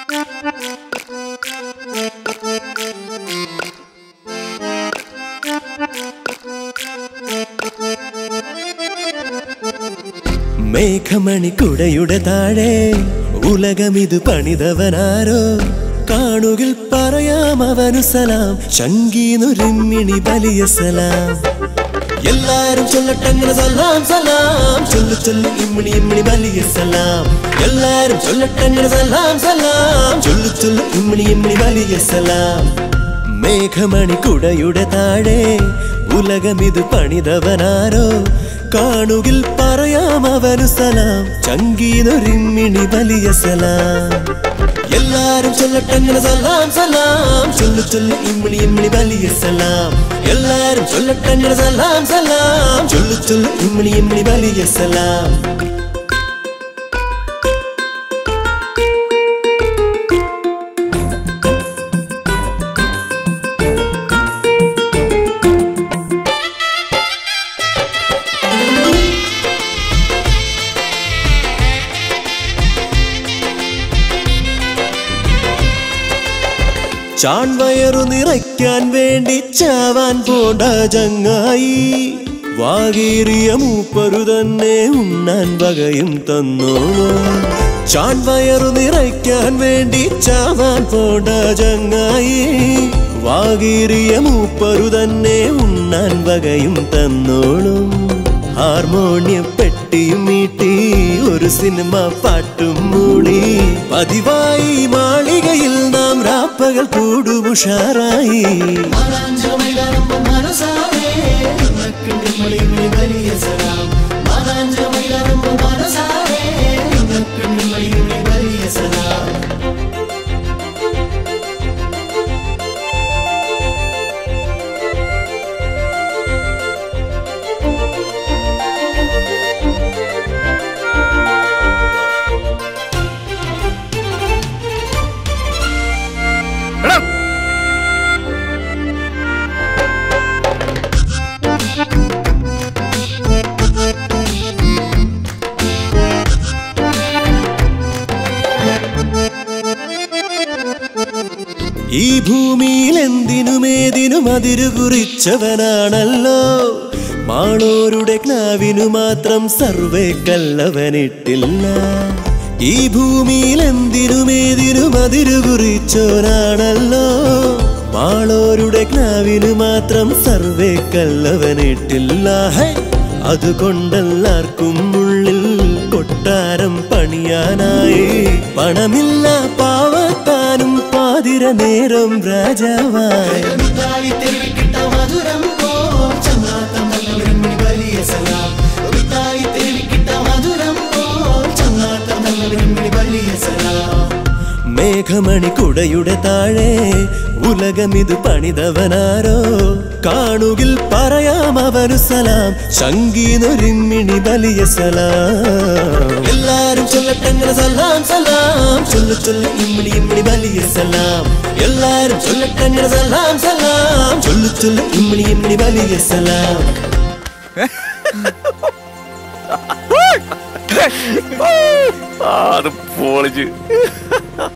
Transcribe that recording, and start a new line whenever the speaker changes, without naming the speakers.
മേഘമണി കുടയുടെ താഴെ ഉലകമിത് പണിതവനാരോ കാണുകിൽ പറയാം അവനു സലാം ശങ്കീനുരിമ്മിണി വലിയ സലാം എല്ലാരും ചൊല്ലട്ടങ്ങനെ സലാം സലാം ചൊല്ലു ചൊല്ലു ഇമ്മിണി ഇമ്മിണി വലിയ സലാം എല്ലാരും ചൊല്ലട്ടങ്ങനെ സലാം സലാം ചൊല്ലു ചൊല്ലു ഇമ്മിണി ഇമ്മിണി വലിയ സലാം മേഘമണി കുടയുടെ താഴെ ഉലകമിത് പണിതവനാരോ കാണുകിൽ പറയാം അവനു സലാം ചങ്കീനൊരിമ്മിണി വലിയ സലാം എല്ലാരും ചൊല്ലട്ടങ്ങനെ സലാം സലാം ചൊല്ലു ചൊല്ലു ഇമ്മിണി ഇമ്മിണി വലിയ സലാം എല്ലാരും ചൊല്ലട്ടങ്ങനെ സലാം സലാം ചൊല്ലു ചൊല്ലു ഇമ്മിണി ഇമ്മിണി വലിയ സലാം ചാൺവയറു നിറയ്ക്കാൻ വേണ്ടി ചാവാൻ പോണ്ട ചങ്ങായി വാകീറിയ മൂപ്പരു തന്നെ ഉണ്ണാൻ വകയും തന്നോളൂ ചാൺവയറു നിറയ്ക്കാൻ വേണ്ടി ചാവാൻ പോണ്ട ചങ്ങായി വാകീറിയ മൂപ്പരു തന്നെ ഉണ്ണാൻ വകയും തന്നോളും ഹാർമോണിയം പെട്ടിയും മീട്ടി ഒരു സിനിമ പാട്ടും മൂളി പതിവായി മാളികയിൽ നാം രാപ്പകൽ കൂടുമുഷാറായി ഈ ഭൂമിയിൽ എന്തിനുമേതിനും അതിരു കുറിച്ചവനാണല്ലോ മാളോരുടെ ക്നാവിനു മാത്രം സർവേ കല്ലവനിട്ടില്ല ഈ ഭൂമിയിൽ എന്തിനുമേതിനും അതിരു കുറിച്ചോനാണല്ലോ മാളോരുടെ ക്നാവിനു മാത്രം സർവേ കല്ലവനിട്ടില്ല ഹൈ! അതുകൊണ്ടെല്ലാവർക്കും ഉള്ളിൽ കൊട്ടാരം പണിയാനായി പണമില്ല പാവത്താനും പാതിര നേരം രാജാവായി മേഘമണി കുടയുടെ താഴെ ഉലകമിത് പണിതവനാരോ കാണുകിൽ പറയാം അവനു സലാം ശങ്കീനൊരിമ്മിണി വലിയ സലാം എല്ലാരും ചൊല്ലട്ടങ്ങനെ സലാം സലാം ചൊല്ലു ചൊല്ലു ഇമ്മിണി ഇമ്മിണി വലിയ സലാം എല്ലാരും ചൊല്ലട്ടങ്ങനെ സലാം സലാം ചൊല്ലു ചൊല്ലു ഇമ്മിണി ഇമ്മിണി വലിയ സലാം
അത് പൊളിച്ച്